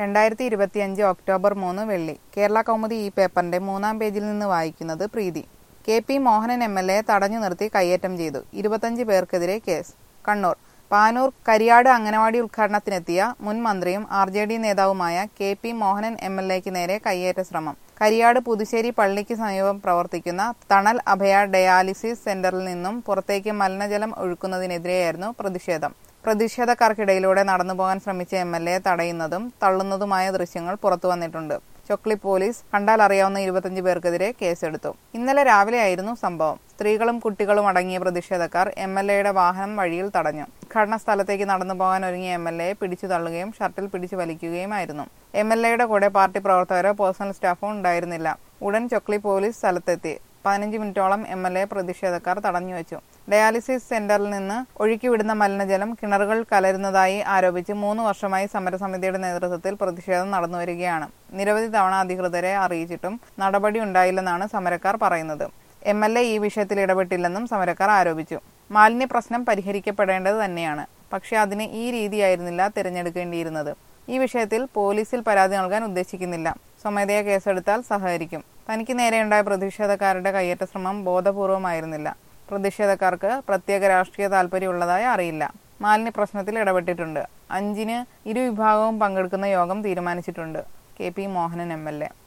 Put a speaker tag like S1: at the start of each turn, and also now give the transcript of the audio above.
S1: രണ്ടായിരത്തി ഇരുപത്തിയഞ്ച് ഒക്ടോബർ മൂന്ന് വെള്ളി കേരള കൗമുദി ഈ പേപ്പറിന്റെ മൂന്നാം പേജിൽ നിന്ന് വായിക്കുന്നത് Preethi K P Mohanan M L A തടഞ്ഞു നിർത്തി കയ്യേറ്റം ചെയ്തു ഇരുപത്തഞ്ച് പേർക്കെതിരെ കേസ് കണ്ണൂർ പാനൂർ കരിയാട് അംഗനവാടി ഉദ്ഘാടനത്തിനെത്തിയ മുൻ മന്ത്രിയും ആർ ജെ ഡി നേതാവുമായ K P Mohanan M L എക്ക് നേരെ കയ്യേറ്റ ശ്രമം കരിയാട് പുതുശ്ശേരി പള്ളിക്ക് സമീപം പ്രവർത്തിക്കുന്ന തണൽ അഭയ ഡയാലിസിസ് സെന്ററിൽ നിന്നും പുറത്തേക്ക് മലിനജലം ഒഴുക്കുന്നതിനെതിരെയായിരുന്നു പ്രതിഷേധം പ്രതിഷേധക്കാർക്കിടയിലൂടെ നടന്നുപോകാൻ ശ്രമിച്ച എം എൽ എ തടയുന്നതും തള്ളുന്നതുമായ ദൃശ്യങ്ങൾ പുറത്തു വന്നിട്ടുണ്ട് ചൊക്ലി പോലീസ് കണ്ടാൽ അറിയാവുന്ന ഇരുപത്തഞ്ച് പേർക്കെതിരെ കേസെടുത്തു ഇന്നലെ രാവിലെയായിരുന്നു സംഭവം സ്ത്രീകളും കുട്ടികളും അടങ്ങിയ പ്രതിഷേധക്കാർ എം എൽ എയുടെ വാഹനം വഴിയിൽ തടഞ്ഞു ഉദ്ഘാടന സ്ഥലത്തേക്ക് നടന്നു പോകാൻ ഒരുങ്ങിയ എം എൽ എയെ പിടിച്ചു തള്ളുകയും ഷർട്ടിൽ പിടിച്ചു വലിക്കുകയുമായിരുന്നു എം എൽ എയുടെ കൂടെ പാർട്ടി പ്രവർത്തകരോ പേഴ്സണൽ സ്റ്റാഫോ ഉണ്ടായിരുന്നില്ല ഉടൻ ചൊക്ലി പോലീസ് സ്ഥലത്തെത്തി പതിനഞ്ച് മിനിറ്റോളം എം എൽ എ പ്രതിഷേധക്കാർ തടഞ്ഞുവെച്ചു ഡയാലിസിസ് സെന്ററിൽ നിന്ന് ഒഴുക്കിവിടുന്ന മലിനജലം കിണറുകൾ കലരുന്നതായി ആരോപിച്ച് മൂന്ന് വർഷമായി സമരസമിതിയുടെ നേതൃത്വത്തിൽ പ്രതിഷേധം നടന്നുവരികയാണ് നിരവധി തവണ അധികൃതരെ അറിയിച്ചിട്ടും നടപടി ഉണ്ടായില്ലെന്നാണ് സമരക്കാർ പറയുന്നത് എം എൽ എ ഈ വിഷയത്തിൽ ഇടപെട്ടില്ലെന്നും സമരക്കാർ ആരോപിച്ചു മാലിന്യ പ്രശ്നം പരിഹരിക്കപ്പെടേണ്ടത് തന്നെയാണ് പക്ഷേ അതിന് ഈ രീതിയായിരുന്നില്ല തിരഞ്ഞെടുക്കേണ്ടിയിരുന്നത് ഈ വിഷയത്തിൽ പോലീസിൽ പരാതി നൽകാൻ ഉദ്ദേശിക്കുന്നില്ല സ്വമേധയാ കേസെടുത്താൽ സഹകരിക്കും തനിക്ക് നേരെയുണ്ടായ പ്രതിഷേധക്കാരുടെ കയ്യേറ്റ ശ്രമം ബോധപൂർവമായിരുന്നില്ല പ്രതിഷേധക്കാർക്ക് പ്രത്യേക രാഷ്ട്രീയ താല്പര്യമുള്ളതായി അറിയില്ല മാലിന്യ പ്രശ്നത്തിൽ ഇടപെട്ടിട്ടുണ്ട് അഞ്ചിന് ഇരു വിഭാഗവും പങ്കെടുക്കുന്ന യോഗം തീരുമാനിച്ചിട്ടുണ്ട് K P Mohanan M L A